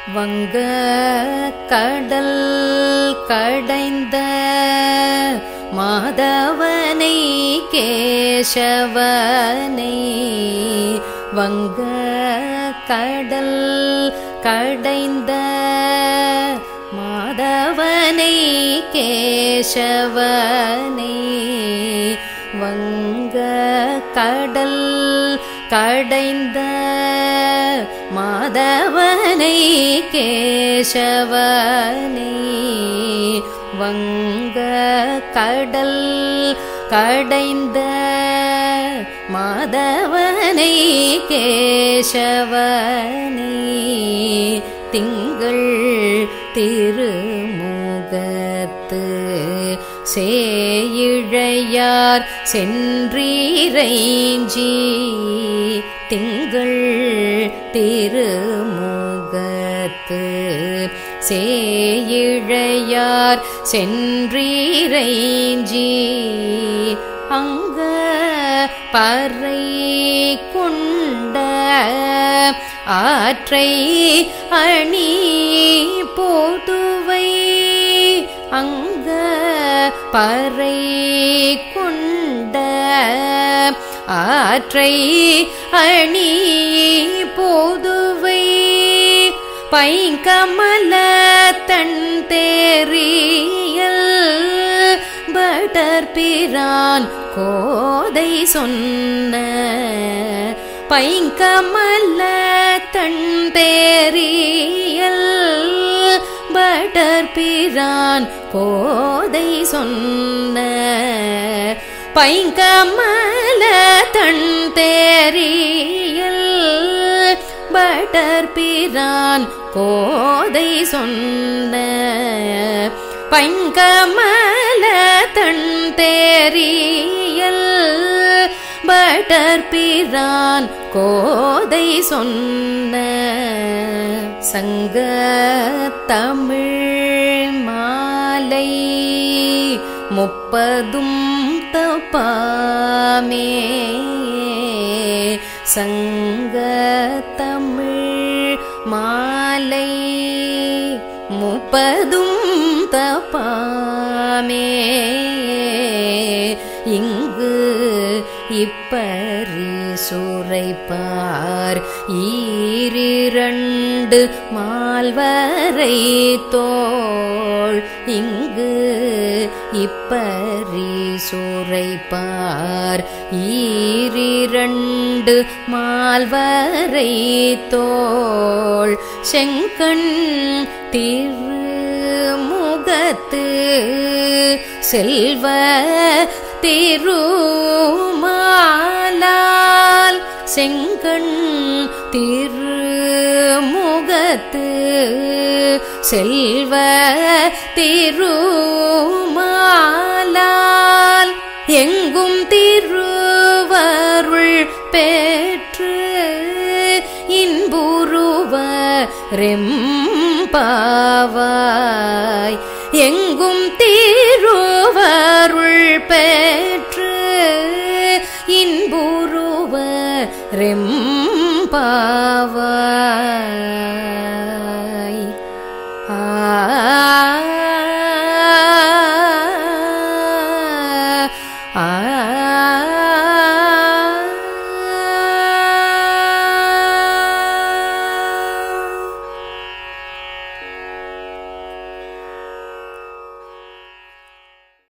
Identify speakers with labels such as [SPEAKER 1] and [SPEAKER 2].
[SPEAKER 1] வங்க கடல் கடைந்த மாதவனை கேசவனை வங்க கடல் கடைந்த மாதவனை கேசவனை வங்க கடல் கடைந்த மாதவனை கேசவனை வங்க கடல் கடைந்த மாதவனை கேசவனை திங்கள் திருமுகத்து சேயிழையார் சென்றீரைஞ்சி திங்கள் திருமுகத்து சேயிழையார் சென்றீரைஞ்சி அங்க பறை கொண்ட ஆற்றை அணி போதுவை அங்க பறை கொண்ட ஆற்றை அணி போதுவை பைங்கமல தன் தேரியல் பட்டர்பிரான் கோதை சொன்ன பைங்கமல்ல தன் தேரியல் பட்டர்பிரான் கோதை சொன்ன பைங்கமல தன் தேரியல் பட்டர்பிரான் கோதை சொன்ன பைங்கமல தன் தேரியல் பட்டர்பிரான் கோதை சொன்ன சங்க தமிழ் மாலை முப்பதும் தப்பாமே சங்க தமிழ் மாலை முப்பதும் தப்பாமே இங்கு இப்பரி சுரைப்பார் ஈரிரண்டு மால்வரை தோள் இங்கு இப்பரி சுரைப்பார் ஈரிரண்டு மால்வரை தோள் செங்கண் திருமுகத்து செல்வ திருமாலால் செங்கண் திருமுகத்து செல்வ திருமாலால் எங்கும் திருவருள் பெற்று இன்புருவ ரெம்பாவாய் எங்கும் திருவருள் பெற்று இன்புருவ ரெம்பாவாய்